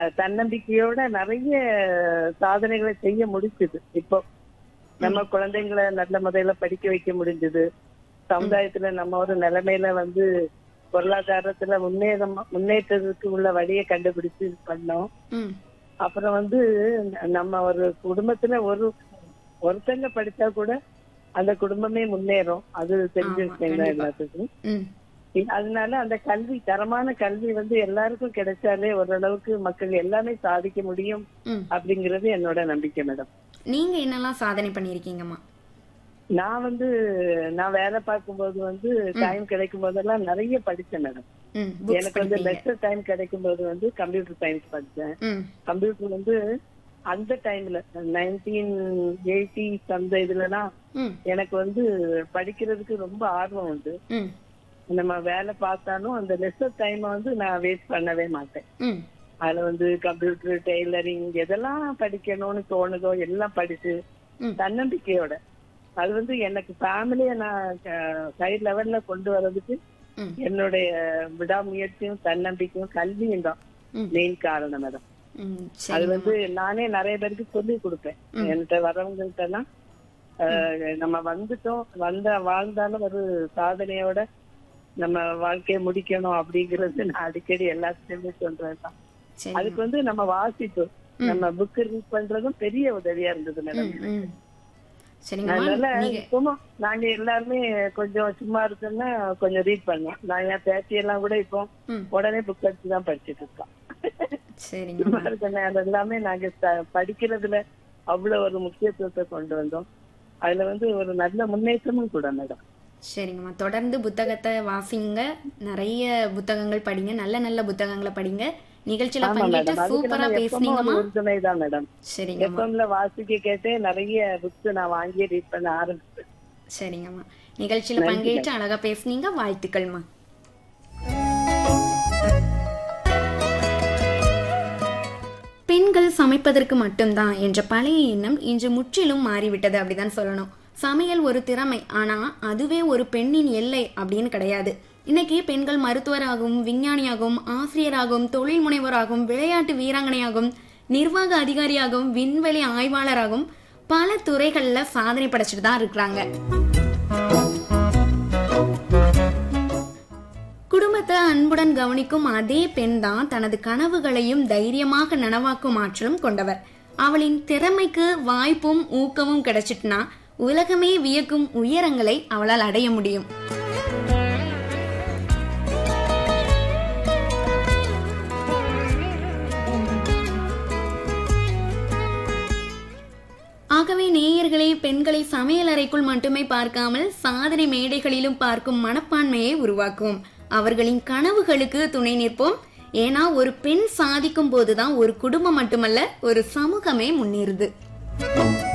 அஹ், தன்னம்பிக்கையோட நிறைய சாதனைகளை செய்ய முடிச்சுது இப்போ நம்ம குழந்தைங்களை நல்ல முறையில படிக்க வைக்க முடிஞ்சது சமுதாயத்துல நம்ம ஒரு நிலைமையில வந்து பொருளாதாரத்துல முன்னேறம் முன்னேற்றத்துக்கு உள்ள வழியை கண்டுபிடிச்சு இது பண்ணோம் ம் அப்புறம் வந்து நம்ம ஒரு குடும்பத்துல ஒரு ஒருத்தங்க படிச்சா கூட அந்த குடும்பமே முன்னேறும் அது தெரிஞ்ச ஆமா, விஷயம் தான் கண்டிப்பா. எல்லாத்துக்கும் ம் அதனால அந்த கல்வி தரமான கல்வி வந்து எல்லாருக்கும் கிடைச்சாலே ஓரளவுக்கு மக்கள் எல்லாமே சாதிக்க முடியும் ம் அப்படிங்கிறது என்னோட நம்பிக்கை மேடம் நீங்க என்னெல்லாம் சாதனை பண்ணிருக்கீங்கம்மா நான் வந்து நான் வேலை பார்க்கும்போது வந்து டைம் கிடைக்கும் போதெல்லாம் நிறைய படிச்சேன் மேடம் ம் புக்ஸ் எனக்கு வந்து படிப்பீங்க லெக்சர் டைம் கிடைக்கும் போது வந்து கம்ப்யூட்டர் சயின்ஸ் படிச்சேன் ம் கம்ப்யூட்டர் வந்து அந்த டைம்ல நைன்டீன் எயிட்டி அந்த இதுலலாம் ம் எனக்கு வந்து படிக்கிறதுக்கு ரொம்ப ஆர்வம் உண்டு ம் நம்ம வேலை பார்த்தாலும் அந்த லெசர் டைமை வந்து நான் வேஸ்ட் பண்ணவே மாட்டேன் ம் அதுல வந்து கம்ப்யூட்டர் டெய்லரிங் எதெல்லாம் படிக்கணும்னு தோணுதோ எல்லாம் படிச்சு ம். தன்னம்பிக்கையோட அது வந்து எனக்கு ஃபேமிலிய நான் சைட் லெவல்ல கொண்டு வர்றதுக்கு ம் என்னுடைய விடாமுயற்சியும் தன்னம்பிக்கையும் கல்வியும் தான் ம். மெயின் காரணம் மேடம் ம் அது சரி வந்து நானே நிறைய பேருக்கு சொல்லி கொடுப்பேன் என்கிட்ட வரவங்கள்ட்ட எல்லாம் அஹ், நம்ம வந்துட்டோம் வந்த வாழ்ந்தாலும் ஒரு சாதனையோட நம்ம வாழ்க்கையை முடிக்கணும் அப்படிங்கறது நான் அடிக்கடி எல்லாத்துலயுமே சொல்றேன் சரி அதுக்கு வந்து நம்ம வாசிப்பு நம்ம புக் ரீட் பண்றதும் பெரிய உதவியா இருந்தது மேடம் ம் ம் சரிங்கம்மா அதனால நீங்க இப்பவும் நாங்க எல்லாருமே கொஞ்சம் சும்மா இருக்கோம்னா கொஞ்சம் ரீட் பண்ணோம் நான் என் பேத்தி எல்லாம் கூட இப்போ ம். உடனே புக் எடுத்து தான் படிச்சுட்டு இருக்கோம் சரிங்கம்மா சும்மா இருக்க நேரம் எல்லாமே நாங்க ச- படிக்கிறதுல அவ்வளவு ஒரு முக்கியத்துவத்தை கொண்டு வந்தோம் அதுல வந்து ஒரு நல்ல முன்னேற்றமும் கூட மேடம் சரிங்கம்மா தொடர்ந்து புத்தகத்தை வாசிங்க நிறைய புத்தகங்கள் படிங்க நல்ல நல்ல புத்தகங்களை படிங்க நிகழ்ச்சியில ஆமா பங்கேற்று மேடம் அதுக்கு சூப்பரா நம்ம எப்பவும் பேசுனீங்கம்மா ஒரு உறுதுணை தான் மேடம் சரிங்கம்மா எப்பம்ல வாசிக்க கேட்டே நிறைய புக்ஸ் நான் வாங்கி ரீட் பண்ண ஆரம்பிச்சேன் சரிங்கம்மா நிகழ்ச்சியில பங்கேற்று அழகா பேசுனீங்க வாழ்த்துக்கள்மா பெண்கள் சமைப்பதற்கு மட்டும்தான் என்ற பழைய எண்ணம் இன்று முற்றிலும் மாறிவிட்டது அப்படிதான் சொல்லணும் சமையல் ஒரு திறமை ஆனா அதுவே ஒரு பெண்ணின் எல்லை அப்படின்னு கிடையாது இன்னைக்கு பெண்கள் மருத்துவராகவும் விஞ்ஞானியாகவும் ஆசிரியராகவும் தொழில் முனைவராகவும் விளையாட்டு வீராங்கனையாகவும் நிர்வாக அதிகாரியாகவும் விண்வெளி ஆய்வாளராகவும் பல துறைகள்ல சாதனை படைச்சிட்டு தான் இருக்கிறாங்க குடும்பத்தை அன்புடன் கவனிக்கும் அதே பெண் தான் தனது கனவுகளையும் தைரியமாக நனவாக்கும் ஆற்றலும் கொண்டவர் அவளின் திறமைக்கு வாய்ப்பும் ஊக்கமும் கிடைச்சிட்டுனா உலகமே வியக்கும் உயரங்களை அவளால் அடைய முடியும் ஆகவே நேயர்களே பெண்களை சமையலறைக்குள் மட்டுமே பார்க்காமல் சாதனை மேடைகளிலும் பார்க்கும் மனப்பான்மையை உருவாக்குவோம் அவர்களின் கனவுகளுக்கு துணை நிற்போம் ஏன்னா ஒரு பெண் சாதிக்கும் போதுதான் ஒரு குடும்பம் மட்டுமல்ல ஒரு சமூகமே முன்னேறுது